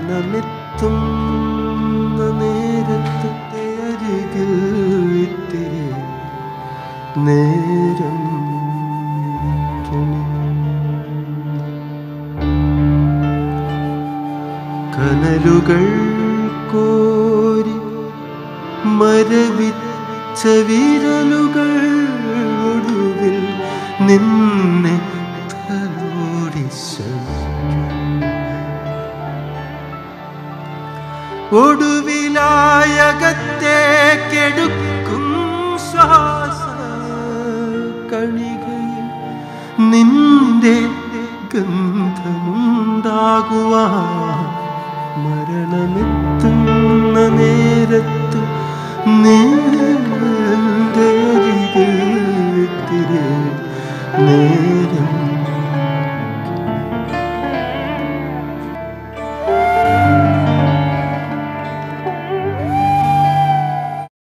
മരണമെത്തുന്ന നേരത്തെ അരികിൽ ഇത്തിരി നേരം ഇരിക്കണം. കനലുകൾ കോരി മരവിച്ച വിരലുകൾ ഒടുവിൽ നിന്നെ തലോടി ഒടുവിലായകത്തേക്കെടുക്കും ശ്വാസ കണികയിൽ നിന്റെ ഗന്ധമുണ്ടാകുവാ മരണമെത്തുന്ന നേരത്ത് നിന്റെ അരികിൽ ഇത്തിരി നേരം